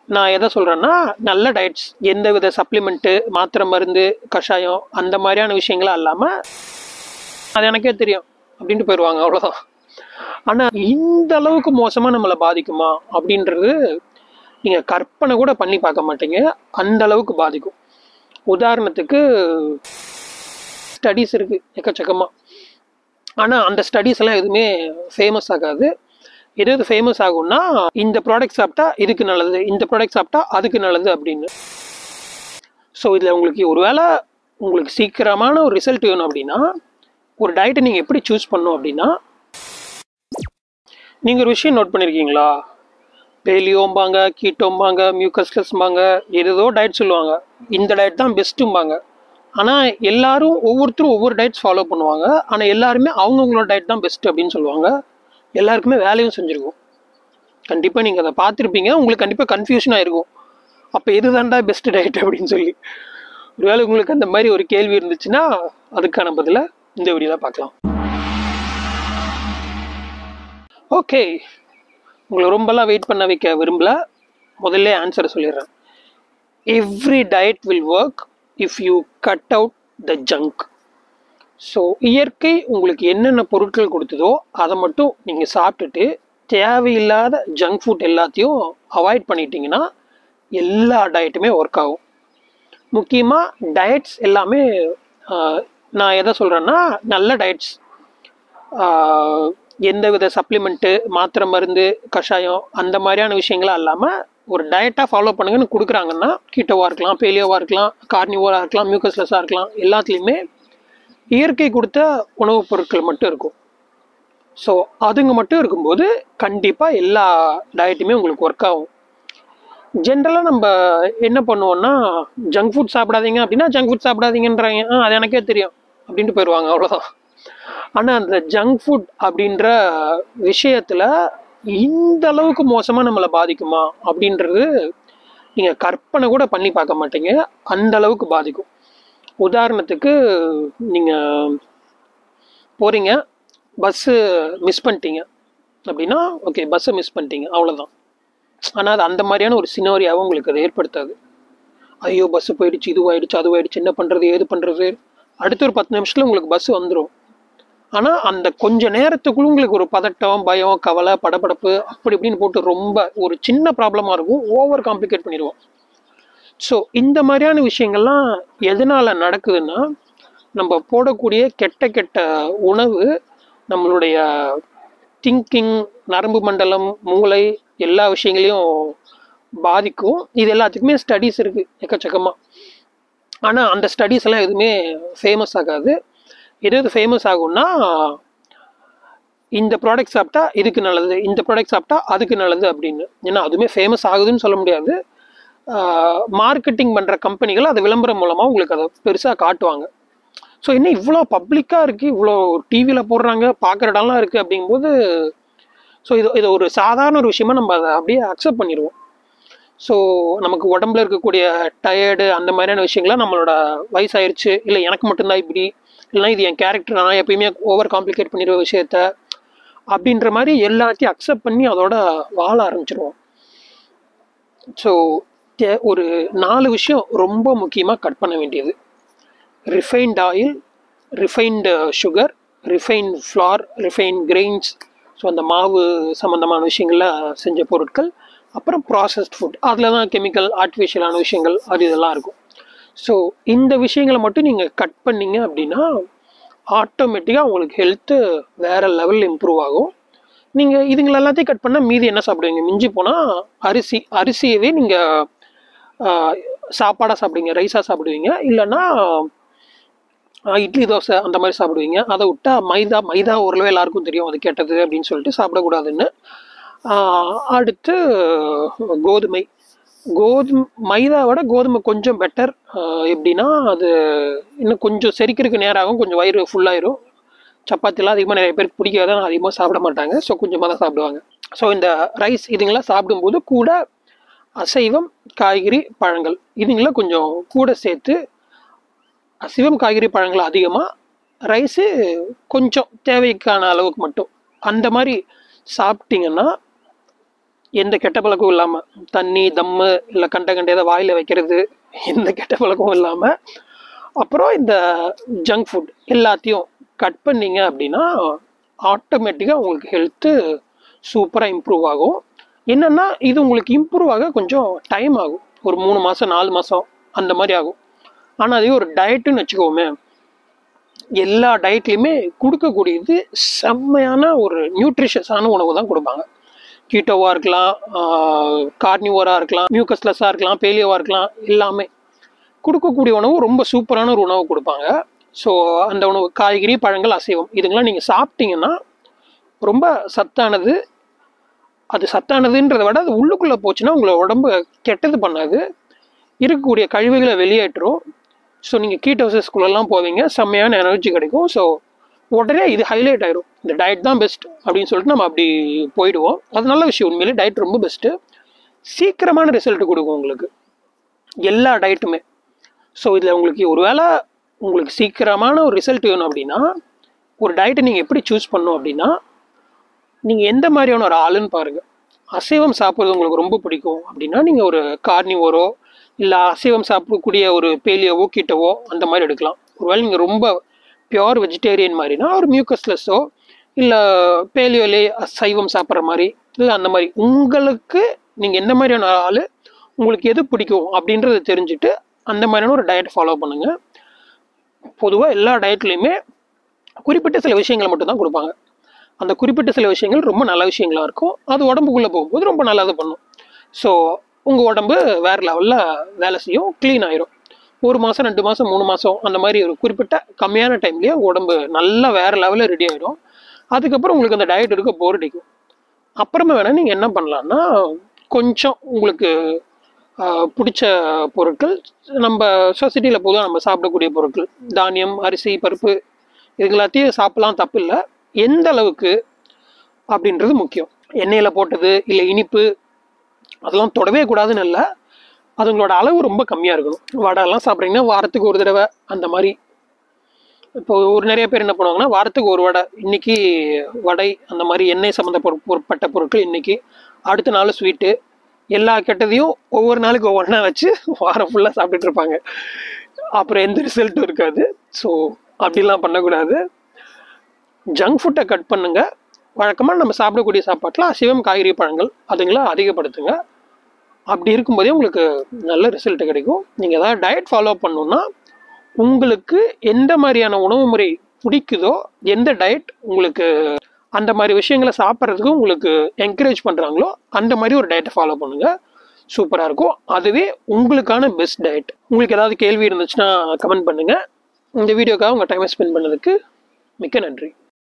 நான் எதை சொல்கிறேன்னா நல்ல டயட்ஸ் எந்த வித சப்ளிமெண்ட்டு மாத்திரை மருந்து கஷாயம் அந்த மாதிரியான விஷயங்களாம் இல்லாமல் அது எனக்கே தெரியும் அப்படின்ட்டு போயிடுவாங்க அவ்வளோதான் ஆனால் இந்த அளவுக்கு மோசமாக நம்மளை பாதிக்குமா அப்படின்றது நீங்கள் கற்பனை கூட பண்ணி பார்க்க மாட்டீங்க அந்த அளவுக்கு பாதிக்கும் உதாரணத்துக்கு ஸ்டடீஸ் இருக்குது எக்கச்சக்கமாக ஆனால் அந்த ஸ்டடீஸ் எல்லாம் எதுவுமே ஃபேமஸ் ஆகாது எது எது ஃபேமஸ் ஆகும்னா இந்த ப்ராடக்ட் சாப்பிட்டா இதுக்கு நல்லது இந்த ப்ராடக்ட் சாப்பிட்டா அதுக்கு நல்லது அப்படின்னு ஸோ இதில் உங்களுக்கு ஒருவேளை உங்களுக்கு சீக்கிரமான ஒரு ரிசல்ட் வேணும் அப்படின்னா ஒரு டயட்டை நீங்கள் எப்படி சூஸ் பண்ணணும் அப்படின்னா நீங்கள் ஒரு விஷயம் நோட் பண்ணியிருக்கீங்களா பேலியோம்பாங்க கீட்டோம்பாங்க மியூக்கஸ்லஸ்பாங்க ஏதோ டயட் சொல்லுவாங்க இந்த டயட் தான் பெஸ்ட்டும்பாங்க ஆனால் எல்லாரும் ஒவ்வொருத்தரும் ஒவ்வொரு டயட்ஸ் ஃபாலோ பண்ணுவாங்க ஆனால் எல்லாருமே அவங்கவுங்களோட டயட் தான் பெஸ்ட் அப்படின்னு சொல்லுவாங்க எல்லாருக்குமே வேலையும் செஞ்சுருக்கும் கண்டிப்பாக நீங்கள் அதை பார்த்துருப்பீங்க உங்களுக்கு கண்டிப்பாக கன்ஃபியூஷனாக இருக்கும் அப்போ எது தாண்டா பெஸ்ட் டயட் அப்படின்னு சொல்லி ஒருவேளை உங்களுக்கு அந்த மாதிரி ஒரு கேள்வி இருந்துச்சுன்னா அதுக்கான பதிலை இந்த வீடியோவில் பார்க்கலாம் ஓகே உங்களை ரொம்பலாம் வெயிட் பண்ண வைக்க விரும்பல முதல்ல ஆன்சரை சொல்லிடுறேன் every diet will work if you cut out the junk so இயற்கை உங்களுக்கு என்னென்ன பொருட்கள் கொடுத்ததோ அதை மட்டும் நீங்கள் சாப்பிட்டுட்டு தேவையில்லாத ஜங்க் ஃபுட் எல்லாத்தையும் அவாய்ட் பண்ணிட்டீங்கன்னா எல்லா டயட்டுமே ஒர்க் ஆகும் முக்கியமாக டயட்ஸ் எல்லாமே ஆஹ், நான் எதை சொல்கிறேன்னா நல்ல டயட்ஸ் எந்த வித சப்ளிமெண்ட்டு மாத்திரை மருந்து கஷாயம் அந்த மாதிரியான விஷயங்களாம் இல்லாமல் ஒரு டயட்டாக ஃபாலோ பண்ணுங்கன்னு கொடுக்குறாங்கன்னா கீட்டோவாக இருக்கலாம் பேலியோவாக இருக்கலாம் கார்னிவோராக இருக்கலாம் மியூக்கஸ்லெஸ்ஸாக இருக்கலாம் எல்லாத்துலேயுமே இயற்கை கொடுத்த உணவுப் பொருட்கள் மட்டும் இருக்கும் ஸோ அதுங்க மட்டும் இருக்கும்போது கண்டிப்பாக எல்லா டயட்டுமே உங்களுக்கு ஒர்க் ஆகும் ஜென்ரலாக நம்ம என்ன பண்ணுவோம்னா ஜங்க் ஃபுட் சாப்பிடாதீங்க அப்படின்னா ஜங்க் ஃபுட் சாப்பிடாதீங்கன்றாங்க ஆ அது எனக்கே தெரியும் அப்படின்ட்டு போயிடுவாங்க அவ்வளோதான் ஆனால் அந்த ஜங்க் ஃபுட் அப்படின்ற விஷயத்தில் இந்த அளவுக்கு மோசமாக நம்மளை பாதிக்குமா அப்படின்றது நீங்கள் கற்பனை கூட பண்ணி பார்க்க மாட்டீங்க அந்த அளவுக்கு பாதிக்கும் உதாரணத்துக்கு நீங்கள் போகிறீங்க பஸ்ஸு மிஸ் பண்ணிட்டீங்க அப்படின்னா ஓகே பஸ்ஸை மிஸ் பண்ணிட்டீங்க அவ்வளோதான் ஆனால் அது அந்த மாதிரியான ஒரு சினோரியாவை உங்களுக்கு அது ஏற்படுத்தாது ஐயோ பஸ்ஸு போயிடுச்சு இதுவாயிடுச்சு அதுவாயிடுச்சு என்ன பண்ணுறது ஏது பண்ணுறது அடுத்த ஒரு பத்து நிமிஷத்தில் உங்களுக்கு பஸ் வந்துடும் ஆனால் அந்த கொஞ்ச நேரத்துக்குள்ள உங்களுக்கு ஒரு பதட்டம் பயம் கவலை படபடப்பு அப்படி இப்படின்னு போட்டு ரொம்ப ஒரு சின்ன ப்ராப்ளமாக இருக்கும் ஓவர் காம்ப்ளிகேட் பண்ணிடுவோம் ஸோ இந்த மாதிரியான விஷயங்கள்லாம் எதனால் நடக்குதுன்னா நம்ம போடக்கூடிய கெட்ட கெட்ட உணவு நம்மளுடைய திங்கிங் நரம்பு மண்டலம் மூளை எல்லா விஷயங்களையும் பாதிக்கும் இது எல்லாத்துக்குமே ஸ்டடீஸ் இருக்குது எக்கச்சக்கமாக ஆனால் அந்த ஸ்டடீஸ் எல்லாம் எதுவுமே ஃபேமஸ் ஆகாது எது எது ஃபேமஸ் ஆகும்னா இந்த ப்ராடக்ட் சாப்பிட்டா இதுக்கு நல்லது இந்த ப்ராடக்ட் சாப்பிட்டா அதுக்கு நல்லது அப்படின்னு ஏன்னா அதுவுமே ஃபேமஸ் ஆகுதுன்னு சொல்ல முடியாது மார்க்கெட்டிங் பண்ணுற கம்பெனிகள் அது விளம்பரம் மூலமாக உங்களுக்கு அதை பெருசாக காட்டுவாங்க ஸோ என்ன இவ்வளோ பப்ளிக்காக இருக்குது இவ்வளோ டிவியில் போடுறாங்க பார்க்குற இடம்லாம் இருக்குது அப்படிங்கும்போது ஸோ இது இது ஒரு சாதாரண ஒரு விஷயமா நம்ம அதை அப்படியே அக்செப்ட் பண்ணிடுவோம் ஸோ நமக்கு உடம்புல இருக்கக்கூடிய டயர்டு அந்த மாதிரியான விஷயங்கள்லாம் நம்மளோட வயசாயிருச்சு இல்லை எனக்கு மட்டும்தான் இப்படி இல்லைனா இது என் கேரக்டர் நான் எப்பயுமே ஓவர் காம்ப்ளிகேட் பண்ணிடுற விஷயத்த அப்படின்ற மாதிரி எல்லாத்தையும் அக்செப்ட் பண்ணி அதோட வாழ ஆரம்பிச்சிருவோம் ஸோ ஒரு நாலு விஷயம் ரொம்ப முக்கியமாக கட் பண்ண வேண்டியது refined oil refined sugar refined flour refine grains so அந்த மாவு சம்மந்தமான விஷயங்கள்ல செஞ்ச பொருட்கள் அப்புறம் ப்ராசஸ்ட் ஃபுட் அதில் தான் கெமிக்கல் ஆர்டிஃபிஷியலான விஷயங்கள் அது இதெல்லாம் இருக்கும் ஸோ இந்த விஷயங்களை மட்டும் நீங்கள் கட் பண்ணீங்க அப்படின்னா ஆட்டோமேட்டிக்காக உங்களுக்கு ஹெல்த்து வேறு லெவலில் இம்ப்ரூவ் ஆகும் நீங்கள் இதுங்களை எல்லாத்தையும் கட் பண்ணால் மீதி என்ன சாப்பிடுவீங்க மிஞ்சி போனால் அரிசி அரிசியவே நீங்கள் சாப்பாடாக சாப்பிடுவீங்க ரைஸாக சாப்பிடுவீங்க இல்லைன்னா ஆஹ் இட்லி தோசை அந்த மாதிரி சாப்பிடுவீங்க அதை விட்டா மைதா மைதா ஓரளவு எல்லாருக்கும் தெரியும் அது கெட்டது அப்படின்னு சொல்லிட்டு சாப்பிடக்கூடாதுன்னு ஆஹ் அடுத்து கோதுமை கோதுமை மைதாவோட கோதுமை கொஞ்சம் பெட்டர் எப்படின்னா அது இன்னும் கொஞ்சம் செரிக்கிறதுக்கு நேரம் ஆகும் கொஞ்சம் வயிறு ஃபுல்லாயிரும் சப்பாத்திலாம் அதிகமாக நிறைய பேருக்கு பிடிக்காது ஆனால் அதிகமாக சாப்பிட மாட்டாங்க ஸோ கொஞ்சமாக தான் சாப்பிடுவாங்க ஸோ இந்த ரைஸ் இதுங்களாம் சாப்பிடும்போது கூட அசைவம் காய்கறி பழங்கள் இதுங்களாம் கொஞ்சம் கூட சேர்த்து அசைவம் காய்கறி பழங்கள் அதிகமாக ரைஸு கொஞ்சம் தேவைக்கான அளவுக்கு மட்டும் அந்த மாதிரி சாப்பிட்டீங்கன்னா எந்த கெட்ட பழக்கமும் இல்லாமல் தண்ணி தம்மு இல்லை கண்ட கண்ட ஏதாவது வாயில் வைக்கிறது எந்த கெட்ட பழக்கமும் இல்லாமல் அப்புறம் இந்த ஜங்க் ஃபுட் எல்லாத்தையும் கட் பண்ணீங்க அப்படின்னா ஆட்டோமேட்டிக்காக உங்களுக்கு ஹெல்த்து சூப்பராக இம்ப்ரூவ் ஆகும் என்னென்னா இது உங்களுக்கு இம்ப்ரூவ் ஆக கொஞ்சம் டைம் ஆகும் ஒரு மூணு மாதம் நாலு மாதம் அந்த மாதிரி ஆகும் ஆனால் அதே ஒரு டயட்டுன்னு வச்சுக்கோமே எல்லா டயட்லையுமே கொடுக்கக்கூடியது செம்மையான ஒரு நியூட்ரிஷியஸான உணவு தான் கொடுப்பாங்க கீட்டோவாக இருக்கலாம் கார்னிவோராக இருக்கலாம் மியூக்கஸ்லெஸ்ஸாக இருக்கலாம் பேலியோவாக இருக்கலாம் எல்லாமே கொடுக்கக்கூடிய உணவு ரொம்ப சூப்பரான ஒரு உணவு கொடுப்பாங்க ஸோ அந்த உணவு காய்கறி பழங்கள் அசைவம் இதுங்களாம் நீங்கள் சாப்பிட்டீங்கன்னா ரொம்ப சத்தானது அது சத்தானதுன்றதை விட அது உள்ளுக்குள்ளே போச்சுன்னா உங்களை உடம்பு கெட்டது பண்ணாது இருக்கக்கூடிய கழிவுகளை வெளியேற்றும் ஸோ நீங்கள் கீட்டோசஸ்குள்ளெல்லாம் போவீங்க செம்மையான எனர்ஜி கிடைக்கும் ஸோ உடனே இது ஹைலைட் ஆயிரும் இந்த டயட் தான் பெஸ்ட் அப்படின்னு சொல்லிட்டு நம்ம அப்படி போயிடுவோம் அது நல்ல விஷயம் உண்மையிலே டயட் ரொம்ப பெஸ்ட்டு சீக்கிரமான ரிசல்ட் கொடுக்கும் உங்களுக்கு எல்லா டயட்டுமே ஸோ இதில் உங்களுக்கு ஒருவேளை உங்களுக்கு சீக்கிரமான ஒரு ரிசல்ட் வேணும் அப்படின்னா ஒரு டயட்டை நீங்கள் எப்படி சூஸ் பண்ணணும் அப்படின்னா நீங்கள் எந்த மாதிரியான ஒரு ஆளுன்னு பாருங்கள் அசைவம் சாப்பிட்றது உங்களுக்கு ரொம்ப பிடிக்கும் அப்படின்னா நீங்கள் ஒரு கார்னிவோரோ இல்லை அசைவம் சாப்பிடக்கூடிய ஒரு பேலியோவோ கீட்டவோ அந்த மாதிரி எடுக்கலாம் ஒருவேளை நீங்கள் ரொம்ப பியோர் வெஜிடேரியன் மாதிரினா ஒரு மியூக்கஸ்லெஸ்ஸோ இல்லை பேலியோலே சைவம் சாப்பிட்ற மாதிரி இல்லை அந்த மாதிரி உங்களுக்கு நீங்கள் எந்த மாதிரியான ஆள் உங்களுக்கு எது பிடிக்கும் அப்படின்றத தெரிஞ்சுட்டு அந்த மாதிரியான ஒரு டயட் ஃபாலோ பண்ணுங்கள் பொதுவாக எல்லா டயட்லேயுமே குறிப்பிட்ட சில விஷயங்களை மட்டும்தான் கொடுப்பாங்க அந்த குறிப்பிட்ட சில விஷயங்கள் ரொம்ப நல்ல விஷயங்களா இருக்கும் அது உடம்புக்குள்ளே போகும்போது ரொம்ப நல்லது பண்ணும் ஸோ உங்கள் உடம்பு வேறு லெவலில் வேலை செய்யும் க்ளீன் ஆயிரும் ஒரு மாதம் ரெண்டு மாதம் மூணு மாதம் அந்த மாதிரி ஒரு குறிப்பிட்ட கம்மியான டைம்லேயே உங்கள் உடம்பு நல்லா வேறு லெவலில் ரெடி ஆயிடும் அதுக்கப்புறம் உங்களுக்கு அந்த டயட் இருக்க போர் அடிக்கும் அப்புறமா வேணால் நீங்கள் என்ன பண்ணலான்னா கொஞ்சம் உங்களுக்கு ஆஹ், பிடிச்ச பொருட்கள் நம்ம சொசைட்டியில் பொதுவாக நம்ம சாப்பிடக்கூடிய பொருட்கள் தானியம் அரிசி பருப்பு இது எல்லாத்தையும் சாப்பிடலாம் தப்பு இல்லை எந்த அளவுக்கு அப்படின்றது முக்கியம் எண்ணெயில் போட்டது இல்லை இனிப்பு அதெல்லாம் தொடவே கூடாதுன்னு இல்லை அதுங்களோட அளவு ரொம்ப கம்மியாக இருக்கணும் வடைலாம் சாப்பிட்றீங்கன்னா வாரத்துக்கு ஒரு தடவை அந்த மாதிரி இப்போ ஒரு நிறைய பேர் என்ன பண்ணுவாங்கன்னா வாரத்துக்கு ஒரு வடை இன்னைக்கு வடை அந்த மாதிரி எண்ணெய் சம்மந்தப்பட்ட பொருட்கள் இன்னைக்கு அடுத்த நாள் ஸ்வீட்டு எல்லா கெட்டதையும் ஒவ்வொரு நாளுக்கு ஒவ்வொன்றா வச்சு வாரம் ஃபுல்லாக சாப்பிட்டுட்டு இருப்பாங்க அப்புறம் எந்த ரிசல்ட்டும் இருக்காது ஸோ அப்படிலாம் பண்ணக்கூடாது ஜங்க் ஃபுட்டை கட் பண்ணுங்க வழக்கமாக நம்ம சாப்பிடக்கூடிய சாப்பாட்டில் அசைவம் காய்கறி பழங்கள் அதுங்களை அதிகப்படுத்துங்க அப்படி இருக்கும்போதே உங்களுக்கு நல்ல ரிசல்ட் கிடைக்கும் நீங்கள் ஏதாவது டயட் ஃபாலோ பண்ணணுன்னா உங்களுக்கு எந்த மாதிரியான உணவு முறை பிடிக்குதோ எந்த டயட் உங்களுக்கு அந்த மாதிரி விஷயங்களை சாப்பிட்றதுக்கு உங்களுக்கு என்கரேஜ் பண்ணுறாங்களோ அந்த மாதிரி ஒரு டயட்டை ஃபாலோ பண்ணுங்கள் சூப்பராக இருக்கும் அதுவே உங்களுக்கான பெஸ்ட் டயட் உங்களுக்கு ஏதாவது கேள்வி இருந்துச்சுன்னா கமெண்ட் பண்ணுங்கள் இந்த வீடியோக்காக உங்கள் டைமை ஸ்பெண்ட் பண்ணதுக்கு மிக்க நன்றி